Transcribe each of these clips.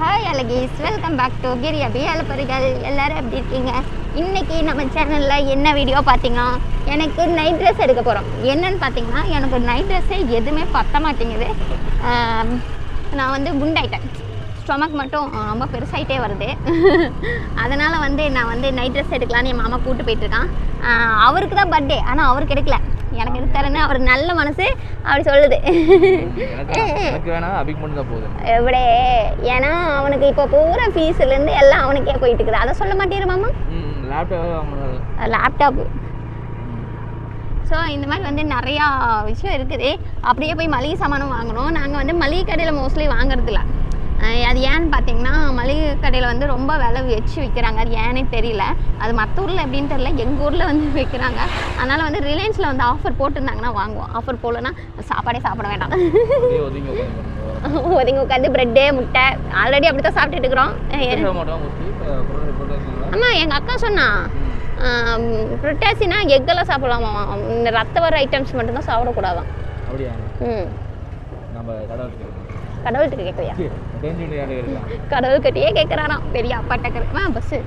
Hi அழகீஸ் welcome back to Giri Abi அலப்பரிகள் எல்லாரும் எப்படி இருக்கீங்க இன்னைக்கு நம்ம சேனலில் என்ன வீடியோ பார்த்தீங்கன்னா எனக்கு நைட் ட்ரெஸ் எடுக்க போகிறோம் என்னன்னு பார்த்தீங்கன்னா எனக்கு நைட் ட்ரெஸ்ஸே எதுவுமே பத்த மாட்டேங்குது ஆம், நான் வந்து குண்டாயிட்டேன் ஸ்டொமக் மட்டும் ரொம்ப பெருசாயிட்டே வருது அதனால் வந்து நான் வந்து நைட் ட்ரெஸ் எடுக்கலான்னு என் மாமா கூட்டு போயிட்டுருக்கான் அவருக்கு தான் பர்த்டே ஆனால் அவருக்கு எடுக்கல எனக்கு எடுத்து தரேன்னு அவர் நல்ல மனசு அப்படி சொல்லுது எனக்கு எனக்கு வேணா அபிக் மட்டும் தான் போகுது எവിടെ ஏன்னா அவனுக்கு இப்போ பூரா ஃபீஸ்லேருந்து எல்லாம் அவனுக்கே போயிட்டு இருக்குது அதை சொல்ல மாட்டேரு மாமா ம் லேப்டாப் லேப்டாப்பு ஸோ இந்த மாதிரி வந்து நிறையா விஷயம் இருக்குது அப்படியே போய் மளிகை சாமானும் வாங்கணும் நாங்கள் வந்து மளிகை கடையில் மோஸ்ட்லி வாங்குறதில்ல அஹ் அது ஏன்னு பார்த்தீங்கன்னா மளிகை கடையில் வந்து ரொம்ப விலை வச்சு விற்கிறாங்க அது ஏன்னே தெரியல அது மற்ற ஊரில் எப்படின்னு தெரியல எங்கள் ஊரில் வந்து விற்கிறாங்க அதனால் வந்து ரிலையன்ஸில் வந்து ஆஃபர் போட்டிருந்தாங்கன்னா வாங்குவோம் ஆஃபர் போடலன்னா சாப்பாடே சாப்பிட வேண்டாம் அப்படியே ஒதுங்கி உட்காந்து ஒதுங்கி உட்காந்து ப்ரெட்டு முட்டை ஆல்ரெடி அப்படி தான் சாப்பிட்டுட்டு இருக்கிறோம் சாப்பிட மாட்டோம் மோஸ்ட்லி பொருள் போட்டு அம்மா எங்கள் அக்கா சொன்னா புரட்டாசினா எக்கெல்லாம் சாப்பிடலாமா இந்த ரத்த வர ஐட்டம்ஸ் மட்டும்தான் சாப்பிடக்கூடாதாம் அப்படியா ம் நம்ம கடவுளுக்கு கடவுள்கிட்ட கேட்கலையா தெரிஞ்சுட்டு யாரும் இருக்கலாம் கடவுள்கிட்டயே கேட்குறாராம் பெரிய அப்பாட்ட ஆ பஸ்ஸு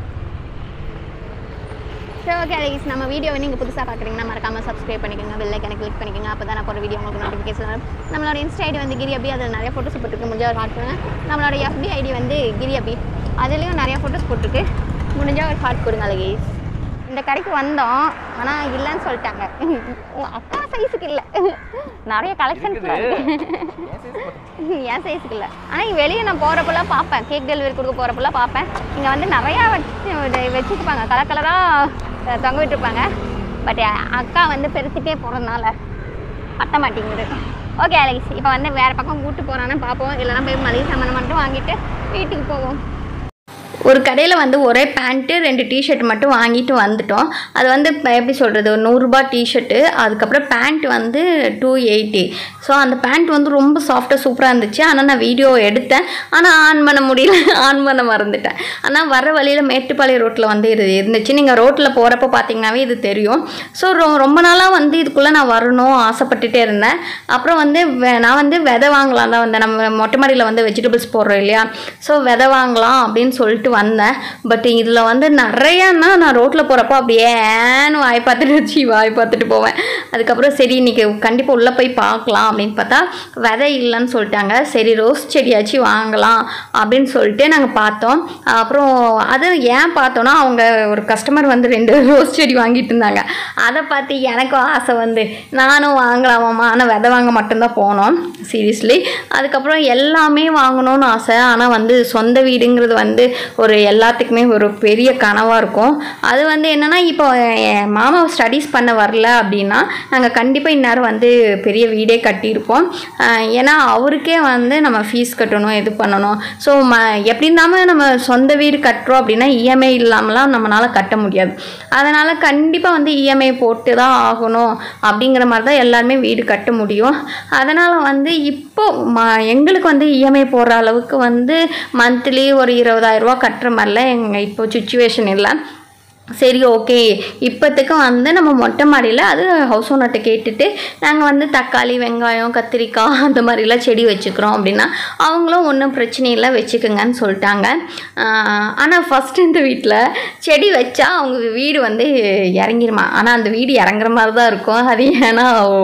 சரி ஓகே அழகிஸ் நம்ம வீடியோ வந்து நீங்கள் புதுசாக பார்க்குறீங்கன்னா மறக்காமல் சப்ஸ்கிரைப் பண்ணிக்கோங்க பெல் ஐக்கனை கிளிக் பண்ணிக்கோங்க அப்போ தான் நான் போகிற வீடியோ உங்களுக்கு நோட்டிஃபிகேஷன் வரும் நம்மளோட இன்ஸ்டா ஐடி வந்து கிரி அபி அதில் நிறைய ஃபோட்டோஸ் போட்டுருக்கு முடிஞ்சால் ஹார்ட் பண்ணுங்க நம்மளோட எஃபி ஐடி வந்து கிரி அபி அதுலேயும் நிறைய ஃபோட்டோஸ் போட்டிருக்கு முடிஞ்சால் ஒரு ஹார்ட் கொடுங்க அழகிஸ் இந்த கடைக்கு வந்தோம் ஆனால் இல்லைன்னு சொல்லிட்டாங்க உங்கள் அக்கா சைஸுக்கு இல்லை நிறைய கலெக்ஷன்ஸ் என் சைஸுக்கு இல்லை ஆனால் வெளியே நான் போகிறப்பெல்லாம் பார்ப்பேன் கேக் டெலிவரி கொடுக்க போகிறப்பெல்லாம் பார்ப்பேன் இங்கே வந்து நிறையா வச்சு இது வச்சுருப்பாங்க கலர் கலராக தொங்க விட்டுருப்பாங்க பட் அக்கா வந்து பெருசுக்கே போகிறதுனால பத்த மாட்டேங்குது ஓகே அலெக்ஸ் இப்போ வந்து வேறு பக்கம் கூட்டு போகிறான்னு பார்ப்போம் இல்லைனா போய் மளிகை சாமான் மட்டும் வாங்கிட்டு வீட்டுக்கு போவோம் ஒரு கடையில் வந்து ஒரே பேண்ட்டு ரெண்டு டிஷர்ட் மட்டும் வாங்கிட்டு வந்துட்டோம் அது வந்து இப்போ எப்படி சொல்கிறது ஒரு நூறுரூபா டிஷர்ட்டு அதுக்கப்புறம் பேண்ட் வந்து டூ எயிட்டி ஸோ அந்த பேண்ட் வந்து ரொம்ப சாஃப்டாக சூப்பராக இருந்துச்சு ஆனால் நான் வீடியோ எடுத்தேன் ஆனால் ஆன் பண்ண முடியல ஆன் பண்ண மறந்துட்டேன் ஆனால் வர வழியில் மேட்டுப்பாளையம் ரோட்டில் வந்து இது இருந்துச்சு நீங்கள் ரோட்டில் போகிறப்ப பார்த்தீங்கன்னாவே இது தெரியும் ஸோ ரொ ரொம்ப நாளாக வந்து இதுக்குள்ளே நான் வரணும் ஆசைப்பட்டுட்டே இருந்தேன் அப்புறம் வந்து வெ- நான் வந்து விதை வாங்கலாம் தான் வந்தேன் நம்ம மொட்டை மாடியில் வந்து வெஜிடபிள்ஸ் போடுறோம் இல்லையா ஸோ விதை வாங்கலாம் அப்படின்னு சொல்லிட்டு வந்தேன் பட் இதில் வந்து நிறையான்னா நான் ரோட்டில் போகிறப்போ அப்படியே ஏன்னு வாய் பார்த்துட்டு வச்சு வாய் பார்த்துட்டு போவேன் அதுக்கப்புறம் சரி இன்னைக்கு கண்டிப்பாக உள்ளே போய் பார்க்கலாம் அப்படின்னு பார்த்தா விதை இல்லைன்னு சொல்லிட்டாங்க சரி ரோஸ் செடியாச்சும் வாங்கலாம் அப்படின்னு சொல்லிட்டு நாங்கள் பார்த்தோம் அப்புறம் அது ஏன் பார்த்தோன்னா அவங்க ஒரு கஸ்டமர் வந்து ரெண்டு ரோஸ் செடி வாங்கிட்டு இருந்தாங்க அதை பார்த்து எனக்கும் ஆசை வந்து நானும் வாங்கலாமாம்மா ஆனால் விதை வாங்க மட்டும்தான் போனோம் சீரியஸ்லி அதுக்கப்புறம் எல்லாமே வாங்கணும்னு ஆசை ஆனால் வந்து சொந்த வீடுங்கிறது வந்து ஒரு எல்லாத்துக்குமே ஒரு பெரிய கனவாக இருக்கும் அது வந்து என்னென்னா இப்போ என் மாமா ஸ்டடீஸ் பண்ண வரல அப்படின்னா நாங்கள் கண்டிப்பாக இந்நேரம் வந்து பெரிய வீடே கட்டியிருப்போம் ஆஹ் ஏன்னா அவருக்கே வந்து நம்ம ஃபீஸ் கட்டணும் இது பண்ணணும் ஸோ ம எப்படி இருந்தாலும் நம்ம சொந்த வீடு கட்டுறோம் அப்படின்னா இஎம்ஐ இல்லாமலாம் நம்மளால் கட்ட முடியாது அதனால் கண்டிப்பாக வந்து இஎம்ஐ போட்டு தான் ஆகணும் அப்படிங்கிற மாதிரி தான் எல்லாருமே வீடு கட்ட முடியும் அதனால் வந்து இப்போ ம எங்களுக்கு வந்து இஎம்ஐ போடுற அளவுக்கு வந்து மந்த்லி ஒரு இருபதாயிரரூவா கட்டுற மாதிரிலாம் எங்கள் இப்போ சுச்சுவேஷன் இல்லை சரி ஓகே இப்போத்துக்கு வந்து நம்ம மொட்டை மாடியில் அது ஹவுஸ் ஓனர்கிட்ட கேட்டுட்டு நாங்கள் வந்து தக்காளி வெங்காயம் கத்திரிக்காய் அந்த மாதிரிலாம் செடி வச்சுக்கிறோம் அப்படின்னா அவங்களும் ஒன்றும் பிரச்சனை இல்லை வச்சுக்கோங்கன்னு சொல்லிட்டாங்க ஆனால் ஃபஸ்ட்டு இந்த வீட்டில் செடி வச்சா அவங்க வீடு வந்து இறங்கிருமா ஆனால் அந்த வீடு இறங்குற மாதிரி தான் இருக்கும் அது ஏன்னா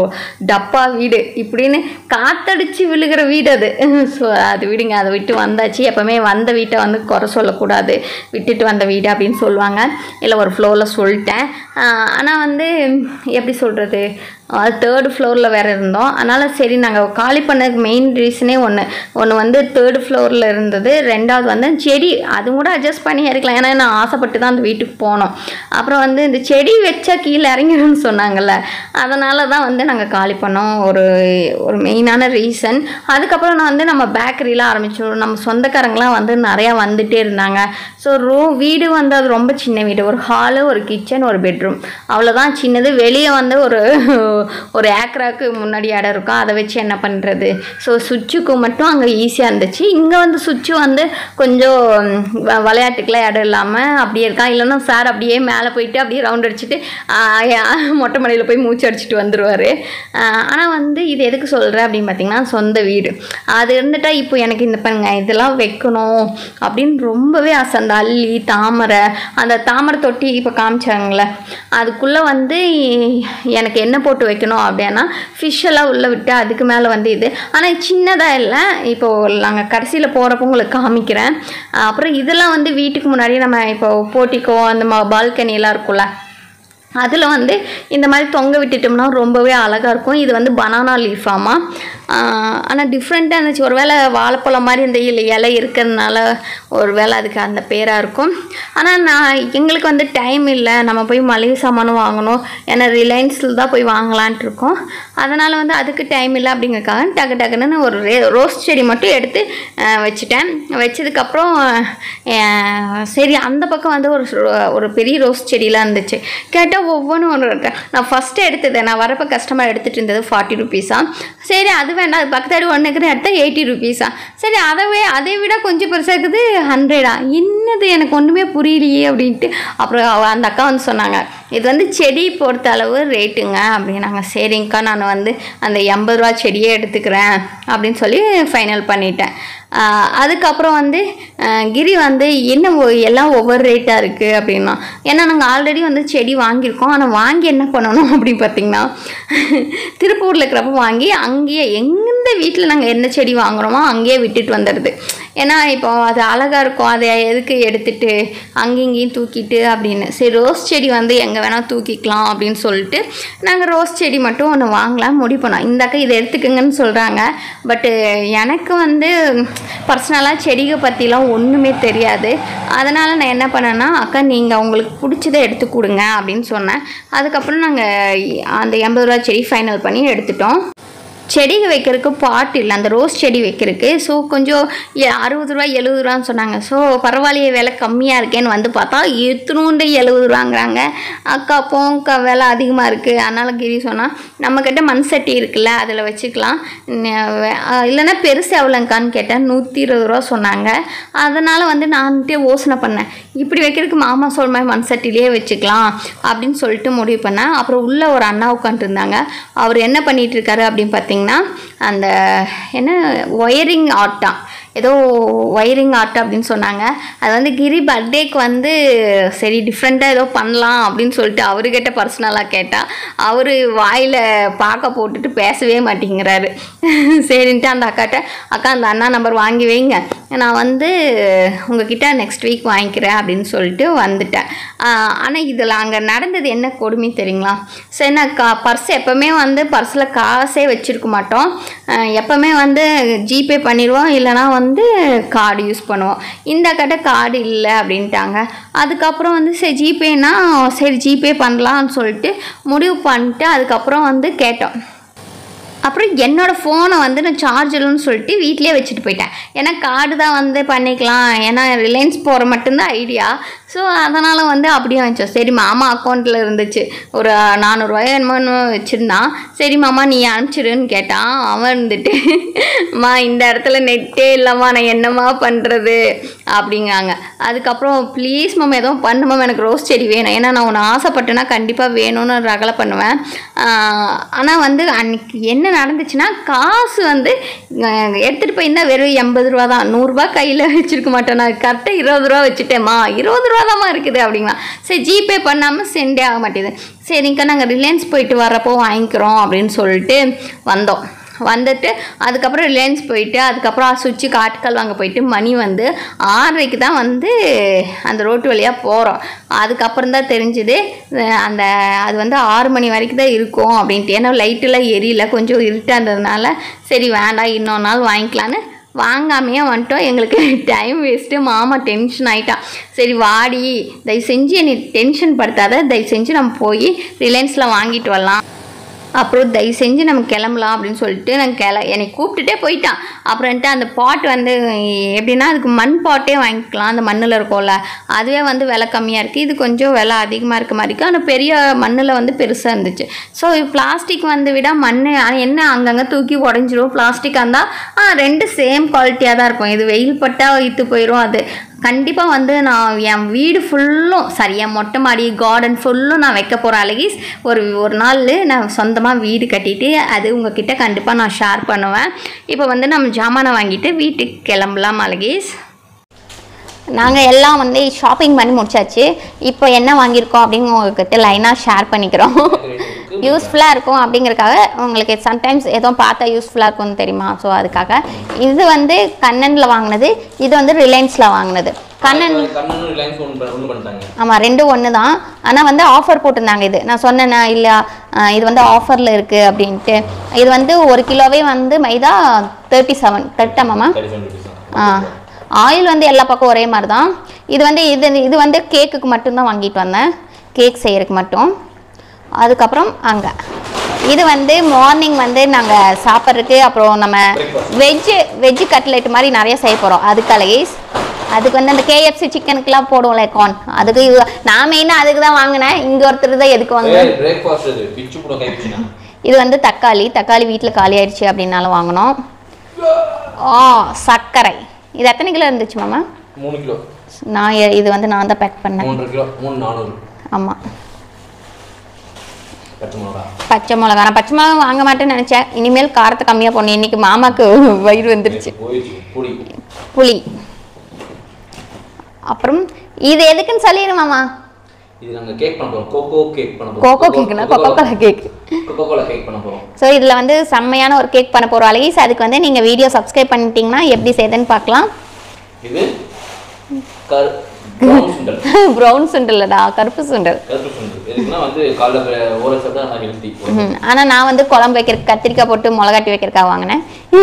டப்பா வீடு இப்படின்னு காத்தடிச்சு விழுகிற வீடு அது ஸோ அது விடுங்க அதை விட்டு வந்தாச்சு எப்போவுமே வந்த வீட்டை வந்து குறை சொல்லக்கூடாது விட்டுட்டு வந்த வீடு அப்படின்னு சொல்லுவாங்க இல்லை ஒரு ஃப்ளோரில் சொல்லிட்டேன் ஆனால் வந்து எப்படி சொல்கிறது அது தேர்டு ஃப்ளோரில் வேறு இருந்தோம் அதனால் சரி நாங்கள் காலி பண்ணதுக்கு மெயின் ரீசனே ஒன்று ஒன்று வந்து தேர்டு ஃப்ளோரில் இருந்தது ரெண்டாவது வந்து செடி அது கூட அட்ஜஸ்ட் பண்ணி இறக்கலாம் ஏன்னா நான் ஆசைப்பட்டு தான் அந்த வீட்டுக்கு போனோம் அப்புறம் வந்து இந்த செடி வச்சா கீழே இறங்கிடும்னு சொன்னாங்கல்ல அதனால தான் வந்து நாங்கள் காலி பண்ணோம் ஒரு ஒரு மெயினான ரீசன் அதுக்கப்புறம் நான் வந்து நம்ம பேக்கரியில் ஆரம்பித்தோம் நம்ம சொந்தக்காரங்களாம் வந்து நிறையா வந்துட்டே இருந்தாங்க ஸோ ரூ வீடு வந்து அது ரொம்ப சின்ன வீடு ஒரு ஹாலு ஒரு கிச்சன் ஒரு பெட்ரூம் அவ்வளோதான் சின்னது வெளியே வந்து ஒரு ஒரு ஏக்கராக்கு முன்னாடி இடம் இருக்கும் அதை வச்சு என்ன பண்ணுறது ஸோ சுவிட்சுக்கு மட்டும் அங்கே ஈஸியாக இருந்துச்சு இங்கே வந்து சுவிட்சு வந்து கொஞ்சம் வ- விளையாட்டுக்கெலாம் இடம் இல்லாமல் அப்படியே இருக்கான் இல்லைன்னா சார் அப்படியே மேலே போயிட்டு அப்படியே ரவுண்ட் அடிச்சுட்டு ஆஹ், யா- மொட்டை மலையில் போய் மூச்சு அடிச்சுட்டு வந்துடுவார் ஆனால் வந்து இது எதுக்கு சொல்கிறேன் அப்படின்னு பார்த்தீங்கன்னா சொந்த வீடு அது இருந்துட்டா இப்போ எனக்கு இந்த பாருங்க இதெல்லாம் வைக்கணும் அப்படின்னு ரொம்பவே ஆசை அந்த அல்லி தாமரை அந்த தாமரை தொட்டி இப்போ காமிச்சாங்களே அதுக்குள்ளே வந்து எனக்கு என்ன போட்டு வைக்கணும் அப்படின்னா ஃபிஷ் எல்லாம் உள்ளே விட்டு அதுக்கு மேலே வந்து இது ஆனால் சின்னதாக இல்லை இப்போது நாங்கள் கடைசியில் போகிறப்ப உங்களுக்கு காமிக்கிறேன் அப்புறம் இதெல்லாம் வந்து வீட்டுக்கு முன்னாடி நம்ம இப்போ போட்டிக்கோ அந்த பால்கனி எல்லாம் இருக்கும்ல அதில் வந்து இந்த மாதிரி தொங்க விட்டுட்டோம்னா ரொம்பவே அழகாக இருக்கும் இது வந்து பனானா லீஃபாமா ஆனால் டிஃப்ரெண்ட்டாக இருந்துச்சு ஒருவேளை வாழைப்பழம் மாதிரி இந்த இலை இலை இருக்கிறதுனால ஒரு வேளை அதுக்கு அந்த பேராக இருக்கும் ஆனால் நான் எங்களுக்கு வந்து டைம் இல்லை நம்ம போய் மளிகை சாமானும் வாங்கணும் ஏன்னா ரிலையன்ஸில் தான் போய் வாங்கலான்ட்டு இருக்கோம் அதனால் வந்து அதுக்கு டைம் இல்லை அப்படிங்கறக்காக டக்கு டக்குன்னு ஒரு ரே ரோஸ் செடி மட்டும் எடுத்து அஹ், வச்சுட்டேன் வச்சதுக்கப்புறம் அஹ், சரி அந்த பக்கம் வந்து ஒரு ரோ- ஒரு பெரிய ரோஸ் செடியெலாம் இருந்துச்சு கேட்டால் ஒவ்வொன்றும் ஒன்று இருக்கு நான் ஃபஸ்ட்டு எடுத்தது நான் வரப்போ கஸ்டமர் எடுத்துகிட்டு இருந்தது ஃபார்ட்டி ருபீஸா சரி அது வேண்டாம் அது பக்கத்தாடி ஒன்றுக்குன்னு எடுத்தால் எயிட்டி ருபீஸா சரி அதவே அதை விட கொஞ்சம் பெருசாக இருக்குது ஹண்ட்ரடா என்னது எனக்கு ஒன்றுமே புரியலையே அப்படின்ட்டு அப்புறம் அவ- அந்த அக்கா வந்து சொன்னாங்க இது வந்து செடி பொறுத்த அளவு ரேட்டுங்க அப்படின்னாங்க சரிங்கக்கா நான் வந்து அந்த எண்பது ரூபா செடியே எடுத்துக்கிறேன் அப்படின்னு சொல்லி ஃபைனல் பண்ணிட்டேன் ஆஹ் அதுக்கப்புறம் வந்து ஆஹ் கிரி வந்து என்ன ஒ- எல்லாம் ஒவ்வொரு ரேட்டாக இருக்குது அப்படின்னா ஏன்னா நாங்கள் ஆல்ரெடி வந்து செடி வாங்கியிருக்கோம் ஆனால் வாங்கி என்ன பண்ணணும் அப்படின்னு பார்த்தீங்கன்னா திருப்பூரில் இருக்கிறப்ப வாங்கி அங்கேயே எந்த வீட்டில் நாங்கள் என்ன செடி வாங்குறோமோ அங்கேயே விட்டுட்டு வந்துடுது ஏன்னா இப்போ அது அழகாக இருக்கும் அதை எதுக்கு எடுத்துட்டு அங்கேயும் இங்கேயும் தூக்கிட்டு அப்படின்னு சரி ரோஸ் செடி வந்து எங்கே வேணால் தூக்கிக்கலாம் அப்படின்னு சொல்லிட்டு நாங்கள் ரோஸ் செடி மட்டும் ஒன்று வாங்கலாம் முடிவு பண்ணோம் இந்த அக்கா இதை எடுத்துக்கங்கன்னு சொல்கிறாங்க பட்டு எனக்கு வந்து பர்சனலாக செடியை பற்றிலாம் ஒன்றுமே தெரியாது அதனால் நான் என்ன பண்ணேன்னா அக்கா நீங்கள் உங்களுக்கு பிடிச்சதை எடுத்து கொடுங்க அப்படின்னு சொன்னேன் அதுக்கப்புறம் நாங்கள் அந்த எண்பது ரூபா செடி ஃபைனல் பண்ணி எடுத்துட்டோம் செடிகள் வைக்கிறதுக்கு பாட் இல்லை அந்த ரோஸ் செடி வைக்கிறதுக்கு ஸோ கொஞ்சம் எ- அறுபது ரூபா எழுபது ரூபான்னு சொன்னாங்க ஸோ பரவாயில்லையே விலை கம்மியாக இருக்கேன்னு வந்து பார்த்தா எத்தனோண்டு எழுபது ரூபாங்கிறாங்க அக்கா போங்க விலை அதிகமாக இருக்குது அதனால் கிரி சொன்னால் நம்மக்கிட்ட மண் சட்டி இருக்குல்ல அதில் வச்சுக்கலாம் ந- வே- அஹ் இல்லைன்னா பெருசு எவ்வளோங்கான்னு கேட்டேன் நூற்றி இருபது ரூபா சொன்னாங்க அதனால் வந்து நான்ட்டே யோசனை பண்ணேன் இப்படி வைக்கிறதுக்கு மாமா சொல் மாதிரி மண் சட்டிலேயே வச்சுக்கலாம் அப்படின்னு சொல்லிட்டு முடிவு பண்ணேன் அப்புறம் உள்ளே ஒரு அண்ணா உட்காந்துருந்தாங்க அவர் என்ன பண்ணிட்டு இருக்காரு அப்படின்னு பார்த்தீங்கன்னா அந்த என்ன ஒயரிங் ஆர்ட்டா ஏதோ ஒயரிங் ஆர்ட் அப்படின்னு சொன்னாங்க அது வந்து கிரி பர்த்டேக்கு வந்து சரி டிஃப்ரெண்ட்டாக ஏதோ பண்ணலாம் அப்படின்னு சொல்லிட்டு அவர்கிட்ட பர்சனலாக கேட்டால் அவர் வாயில் பார்க்க போட்டுட்டு பேசவே மாட்டேங்கிறாரு சரின்ட்டு அந்த அக்காட்ட அக்கா அந்த அண்ணா நம்பர் வாங்கி வைங்க நான் வந்து உங்ககிட்ட நெக்ஸ்ட் வீக் வாங்கிக்கிறேன் அப்படின்னு சொல்லிட்டு வந்துட்டேன் ஆனால் இதில் அங்கே நடந்தது என்ன கொடுமை தெரியுங்களா சரி நான் கா பர்ஸ் எப்போவுமே வந்து பர்ஸில் காசே வச்சுருக்க மாட்டோம் ஆஹ் எப்போவுமே வந்து ஜிபே பண்ணிடுவோம் இல்லைனா வந்து கார்டு யூஸ் பண்ணுவோம் இந்த கட்ட கார்டு இல்லை அப்படின்ட்டாங்க அதுக்கப்புறம் வந்து சரி ஜிபேனா சரி ஜிபே பண்ணலாம்னு சொல்லிட்டு முடிவு பண்ணிட்டு அதுக்கப்புறம் வந்து கேட்டோம் அப்புறம் என்னோடய ஃபோனை வந்து நான் சார்ஜ் இல்லைன்னு சொல்லிட்டு வீட்டிலே வச்சுட்டு போயிட்டேன் ஏன்னா கார்டு தான் வந்து பண்ணிக்கலாம் ஏன்னா ரிலையன்ஸ் போகிற மட்டும்தான் ஐடியா ஸோ அதனால் வந்து அப்படியே வச்சோம் சரி மாமா அக்கௌண்ட்டில் இருந்துச்சு ஒரு நானூறுரூவாயோ என்னமோ வச்சுருந்தான் சரி மாமா நீ அனுப்பிச்சிடுன்னு கேட்டான் அவன் இருந்துட்டு மா இந்த இடத்துல நெட்டே இல்லைம்மா நான் என்னம்மா பண்ணுறது அப்படிங்காங்க அதுக்கப்புறம் ப்ளீஸ் மாமா எதுவும் பண்ணுமா எனக்கு ரோஸ் செடி வேணும் ஏன்னா நான் ஒன்று ஆசைப்பட்டேன்னா கண்டிப்பாக வேணும்னு ரகலை பண்ணுவேன் ஆனால் வந்து அன்னைக்கு என்ன நடந்துச்சுன்னா காசு வந்து அஹ், எடுத்துகிட்டு போயிருந்தா வெறும் எண்பது ரூபா தான் நூறுரூபா கையில் வச்சுருக்க மாட்டேன் நான் கரெக்டாக இருபது ரூபா வச்சுட்டேம்மா இருபது ரூபா தாம்மா இருக்குது அப்படிங்களா சரி ஜிபே பண்ணாமல் சென்டே ஆக மாட்டேது சரிங்கக்கா நாங்கள் ரிலையன்ஸ் போயிட்டு வரப்போ வாங்கிக்கிறோம் அப்படின்னு சொல்லிட்டு வந்தோம் வந்துட்டு அதுக்கப்புறம் ரிலையன்ஸ் போயிட்டு அதுக்கப்புறம் சுவிட்சுக்கு ஆட்கள் வாங்க போயிட்டு மணி வந்து ஆறரைக்கு தான் வந்து அந்த ரோட்டு வழியாக போகிறோம் அதுக்கப்புறம் தான் தெரிஞ்சுது அஹ் அந்த அது வந்து ஆறு மணி வரைக்கும் தான் இருக்கும் அப்படின்ட்டு ஏன்னா லைட்டெல்லாம் எரியல கொஞ்சம் இருட்டாக இருந்ததுனால சரி வேண்டாம் இன்னொரு நாள் வாங்கிக்கலான்னு வாங்காமையே வந்துட்டோம் எங்களுக்கு டைம் வேஸ்ட்டு மாமா டென்ஷன் ஆயிட்டான் சரி வாடி தயவு செஞ்சு என்னை டென்ஷன் படுத்தாத தயவு செஞ்சு நம்ம போய் ரிலையன்ஸில் வாங்கிட்டு வரலாம் அப்புறம் தயவு செஞ்சு நம்ம கிளம்பலாம் அப்படின்னு சொல்லிட்டு நான் கிள என்னை கூப்பிட்டுட்டே போயிட்டான் அப்புறம்ட்டு அந்த பாட் வந்து எப்படின்னா அதுக்கு மண் பாட்டே வாங்கிக்கலாம் அந்த மண்ணில் இருக்கும்ல அதுவே வந்து விலை கம்மியாக இருக்குது இது கொஞ்சம் விலை அதிகமாக இருக்க மாதிரி இருக்குது ஆனால் பெரிய மண்ணில் வந்து பெருசாக இருந்துச்சு ஸோ பிளாஸ்டிக் வந்து விட மண் ஆனா என்ன அங்கங்கே தூக்கி உடஞ்சிரும் பிளாஸ்டிக்காக இருந்தால் ஆ ரெண்டு சேம் குவாலிட்டியாக தான் இருக்கும் இது வெயில் பட்டால் இத்து போயிடும் அது கண்டிப்பாக வந்து நான் என் வீடு ஃபுல்லும் சாரி என் மொட்டை மாடி கார்டன் ஃபுல்லும் நான் வைக்க போகிறேன் அழகிஸ் ஒரு ஒரு நாள் நான் சொந்தமாக வீடு கட்டிட்டு அது உங்ககிட்ட கண்டிப்பாக நான் ஷேர் பண்ணுவேன் இப்போ வந்து நம்ம ஜாமானை வாங்கிட்டு வீட்டுக்கு கிளம்பலாம் அழகிஸ் நாங்கள் எல்லாம் வந்து ஷாப்பிங் பண்ணி முடிச்சாச்சு இப்போ என்ன வாங்கியிருக்கோம் அப்படின்னு உங்ககிட்ட லைனாக ஷேர் பண்ணிக்கிறோம் யூஸ்ஃபுல்லாக இருக்கும் அப்படிங்கறக்காக உங்களுக்கு சம்டைம்ஸ் எதுவும் பார்த்தா யூஸ்ஃபுல்லாக இருக்கும்னு தெரியுமா ஸோ அதுக்காக இது வந்து கண்ணனில் வாங்கினது இது வந்து ரிலையன்ஸில் வாங்கினது கண்ணன் கண்ணனும் ரிலையன்ஸ் ஒன்று ஒன்று பண்ணிட்டாங்க ஆமாம் ரெண்டும் ஒன்று தான் ஆனால் வந்து ஆஃபர் போட்டிருந்தாங்க இது நான் சொன்னேன்னா இல்லை இது வந்து ஆஃபரில் இருக்குது அப்படின்ட்டு இது வந்து ஒரு கிலோவே வந்து மைதா தேர்ட்டி செவன் தேர்ட்டாமாம்மா தேர்ட்டி செவன் ருபீஸ் ஆ ஆயில் வந்து எல்லா பக்கம் ஒரே மாதிரி தான் இது வந்து இது இது வந்து கேக்குக்கு மட்டும்தான் வாங்கிட்டு வந்தேன் கேக் செய்யறதுக்கு மட்டும் அதுக்கப்புறம் அங்கே இது வந்து மார்னிங் வந்து நாங்கள் சாப்பிட்றதுக்கு அப்புறம் நம்ம வெஜ்ஜு வெஜ்ஜு கட்லெட் மாதிரி நிறைய செய்ய போகிறோம் அதுக்கு அலைஸ் அதுக்கு வந்து அந்த கேஎஃப்சி சிக்கனுக்குலாம் போடுவோம்ல கார்ன் அதுக்கு இது- நான் மெயினாக அதுக்கு தான் வாங்கினேன் இங்கே ஒருத்தர் தான் எதுக்கு வாங்கினேன் ஏய் பிரேக்ஃபாஸ்ட் இது பிச்சு கூட கை பிச்சுனா இது வந்து தக்காளி தக்காளி வீட்டில் காலி ஆயிடுச்சு அப்படின்னாலும் வாங்கினோம் ஆ சர்க்கரை இது எத்தனை கிலோ இருந்துச்சு மாமா மூணு கிலோ நான் எ- இது வந்து நான் தான் பேக் பண்ணேன் மூன்றரை கிலோ மூணு நானூறு ஆமாம் பச்சை மிளகா பச்சை மிளகா நான் பச்சை மிளகா வாங்க மாட்டேன்னு நினச்சேன் இனிமேல் காரத்தை கம்மியாக போடணும் இன்னைக்கு மாமாக்கு வயிறு வந்துருச்சு போயிடுச்சு புடி புளி அப்புறம் இது எதுக்குன்னு சொல்லிடு மாமா இது நாங்க கேக் பண்ண போறோம் கோகோ கேக் பண்ண போறோம் கோகோ கேக்குனா Coca Cola cake Coca Cola cake பண்ண போறோம் ஸோ இதில் வந்து செம்மையான ஒரு கேக் பண்ண போகிறோம் அழகிஸ் அதுக்கு வந்து நீங்கள் வீடியோ சப்ஸ்கிரைப் பண்ணிட்டீங்கன்னா எப்படி செய்யுதுன்னு பார்க்கலாம் இது கரு ப்ரௌன் சுண்டல் ப்ரௌன் சுண்டல்லடா கருப்பு சுண்டல் கருப்பு சுண்டல் எதுக்குன்னா வந்து காலைல ஓர சாப்பிட்டா நல்லா ஹெல்த்தி ஆனால் நான் வந்து குழம்பு வைக்கிற கத்திரிக்காய் போட்டு மிளகாட்டி வைக்கிறக்காக வாங்கினேன்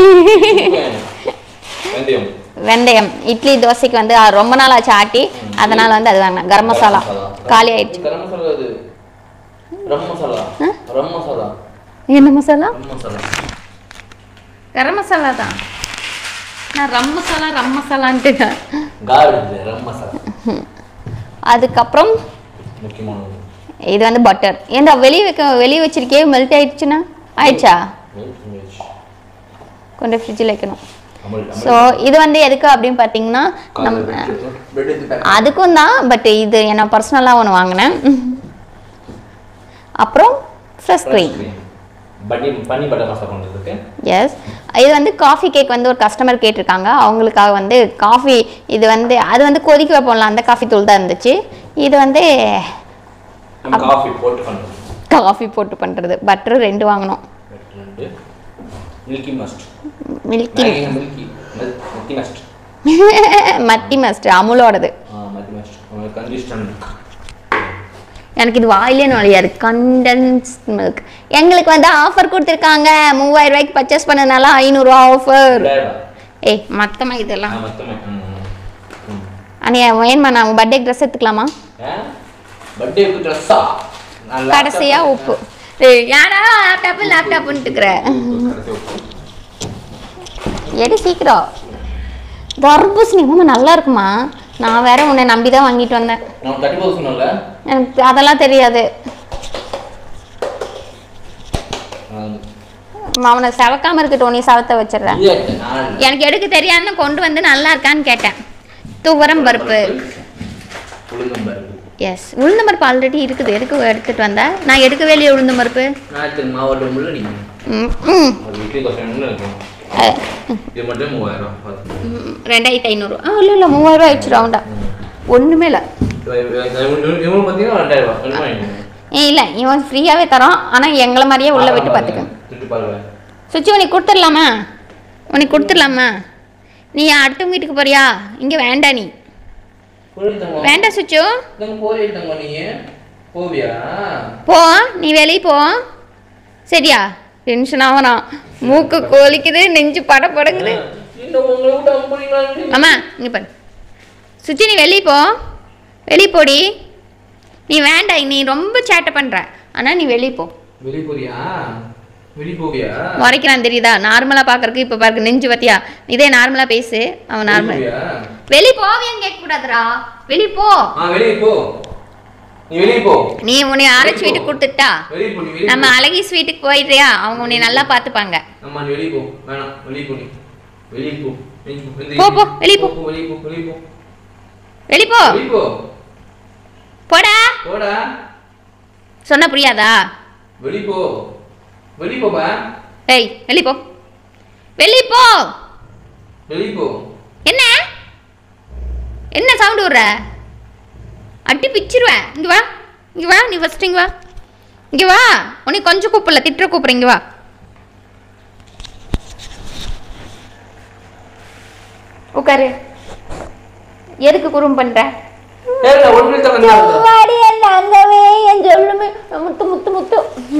வெந்தயம் வெந்தயம் இட்லி தோசைக்கு வந்து அஹ், ரொம்ப நாள் ஆச்சு ஆட்டி அதனால வந்து அது வாங்கினேன் கரம் மசாலா காலி ஆயிடுச்சு கரம் மசாலா அது ரம் மசாலா ரம் மசாலா என்ன மசாலா ரம் மசாலா கரம் மசாலா தான் நான் ரம் மசாலா ரம் மசாலான்ட்டு கார் இது ரம் மசாலா அதுக்கப்புறம் முக்கியமானது இது வந்து பட்டர் ஏன்டா வெளியே வைக்க வெளியே வச்சிருக்கே மெல்ட் ஆயிடுச்சுன்னா ஆயிடுச்சா Milk image. கொண்டு ஃப்ரிட்ஜில் வைக்கணும் அமுல் அமுல். ஸோ இது வந்து எதுக்கு அப்படின்னு பார்த்தீங்கன்னா காலைல நம்ம bread எடுத்து- bread எடுத்து pack அதுக்கும் தான் பட் இது என்ன பர்சனலாக ஒன்று வாங்கினேன் அப்புறம் ஃப்ரெஷ் fresh க்ரீம் cream. பன்னி பன்னி பட்டர் மசாலா பண்ணுறதுக்கு எஸ் இது வந்து காஃபி கேக் வந்து ஒரு கஸ்டமர் கேட்டிருக்காங்க அவங்களுக்காக வந்து காஃபி இது வந்து அது வந்து கொதிக்க வைப்போம்ல அந்த காஃபி தூள் தான் இருந்துச்சு இது வந்து நம்ம காஃபி போட்டு பண்ணுறது காஃபி போட்டு பண்ணுறது பட்டர் ரெண்டு வாங்கினோம் ரெண்டு Milky Mist Milky Milky Milky Mist மத்தி மஸ்ட் அமுலோடது மல்கி மஸ்ட் உங்களுக்கு கன்சிஸ்டன்ட் எனக்கு இது வாயிலே நுழையாது கண்டன்ஸ் மில்க் எங்களுக்கு வந்து ஆஃபர் கொடுத்துருக்காங்க மூவாயிரம் ரூபாய்க்கு பர்ச்சேஸ் பண்ணனால ஐநூறுரூவா ஆஃபர் ஏய் மொத்தமாக இதெல்லாம் மொத்தமே அண்ணே வேணுமா நான் பர்த்டே ட்ரெஸ் எடுத்துக்கலாமா பர்த்டேக்கு ட்ரெஸ்ஸா கடைசியா உப்பு ஏய், யாரா லேப்டாப்பு லேப்டாப்புன்ட்டு இருக்கிற எடு சீக்கிரம் தர்பூசணி மாமா நல்லா இருக்குமா நான் வேற உன்னை நம்பி தான் வாங்கிட்டு வந்தேன் நான் தேர்ட்டி ஃபோர் சொன்னல எனக்கு அதெல்லாம் தெரியாது அவனை செவக்காம இருக்கட்டும் நீ சவத்தை வச்சிடுறேன் எனக்கு எடுக்க தெரியாதுன்னு கொண்டு வந்து நல்லா இருக்கான்னு கேட்டேன் துவரம் பருப்பு உளுந்தம் பருப்பு எஸ் உளுந்தம் பருப்பு ஆல்ரெடி இருக்குது எதுக்கு எடுத்துட்டு வந்த நான் எடுக்கவே இல்லையே உளுந்தம் பருப்பு நான் எடுத்து மாவட்டம் உள்ள நீங்கள் ம், ம். ஒரு இட்லி தோசை ஒன்று இருக்கும் அஹ், இது மட்டும் மூவாயிரம் ரூபா பார்த்து ம், ரெண்டாயிரத்தி ஐநூறு ஆ இல்லை இல்லை மூவாயிரம் ரூபா ஆயிடுச்சு ரவுண்டா ஒன்றுமே இல்லை இவங்க பார்த்தீங்கன்னா ரெண்டாயிரம் ரூபா ரெண்டு வாங்கிக்கோங்க ஏ இல்லை இவன் ஃப்ரீயாகவே தரோம் ஆனால் எங்களை மாதிரியே உள்ளே விட்டு பார்த்துக்க திட்டு பாருங்க சுச்சி உனக்கு கொடுத்துடலாமா உனக்கு கொடுத்துடலாமா நீ அடுத்தவங்க வீட்டுக்கு போறியா இங்கே வேண்டாம் நீ போயிட்டு வேண்டாம் சுச்சு தங்க போறிட்டு தங்க நீ போவியா போ நீ வெளியே போ சரியா டென்ஷன் ஆகணும் மூக்கு கோலிக்குது நெஞ்சு பட படங்குது இன்னும் உங்களை விட்டு அனுப்புறீங்களா அம்மா இங்கே பாரு சுச்சி நீ வெளியே போ வெளியே போடி நீ வேண்டாம் நீ ரொம்ப சேட்டை பண்ணுற ஆனால் நீ வெளியே போ வெளிய போறியா வெளிய போவியா முறைக்கிறான் தெரியுதா நார்மலா பாக்குறதுக்கு இப்ப பாருக்கு நெஞ்சு பத்தியா இதே நார்மலா பேசு அவன் வெளிய நார்மல் போவியா வெளி போவியான்னு கேட்க கூடாதுடா வெளி போ ஆ வெளிய போ நீ வெளிய போ நீ உன்னை ஆரச்சு வீட்டுக்கு கொடுத்துட்டா வெளிய போ நீ வெளிய நம்ம போ. அழகி ஸ்வீட்டுக்கு போயிடுறியா அவங்க உன்னை நல்லா பாத்துப்பாங்க அம்மா நீ வெளிய போ வேணாம் வெளிய போ நீ வெளிய போ வெளிய போ இந்த- போ, போ, வெளிய போ. வெளிய போ வெளிய போ வெளி போ வெளிய போ போடா போடா சொன்னா புரியாதா வெளிய போ வெளிய போப்பா ஏய் வெளி போ வெளி போ வெளிய போ என்ன என்ன சவுண்ட் விடுற அடி பிச்சிருவேன் இங்க வா இங்க வா நீ ஃபர்ஸ்ட் இங்க வா இங்க வா உன்னை கொஞ்சம் கூப்பிடல திட்டுற கூப்பிடுற இங்க வா உட்காரு எதுக்கு குறும் பண்ற ஏய் நான் ஒரு நிமிஷம் வந்து வாடி என் தங்கமே என் சொல்லுமே முத்து முத்து முத்து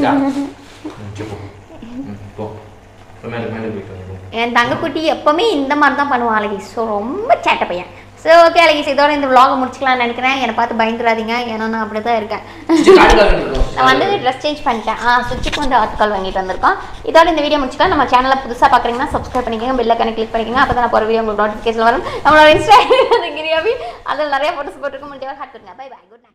போ மேல மேல போயிட்டு வந்து என் தங்கக்குட்டி எப்பவுமே இந்த மாதிரி தான் பண்ணுவான் அழகி ஸோ ரொம்ப சேட்டை பையன் ஸோ ஓகே அழகி இதோட இந்த vlog முடிச்சுக்கலாம்னு நினைக்கிறேன் என்னை பார்த்து பயந்துடாதீங்க ஏன்னா நான் அப்படி தான் இருக்கேன் காடு காடு நான் வந்து ட்ரெஸ் சேஞ்ச் பண்ணிட்டேன் ஆ சுவிட்சுக்கு வந்து ஆட்கள் வாங்கிட்டு வந்திருக்கோம் இதோட இந்த வீடியோ முடிச்சுக்கலாம் நம்ம சேனலை புதுசாக பார்க்குறீங்கன்னா சப்ஸ்கிரைப் பண்ணிக்கோங்க பெல் ஐக்கனை கிளிக் பண்ணிக்கோங்க அப்போ தான் நான் போகிற வீடியோ உங்களுக்கு நோட்டிஃபிகேஷன் வரும் நம்மளோட இன்ஸ்டாகிராம் கிரியாவி அதில் நிறைய ஃபோட்டோஸ் போட்டுருக்க முடியாது ஹாட் பண்ணுங்க பை பை குட் நைட்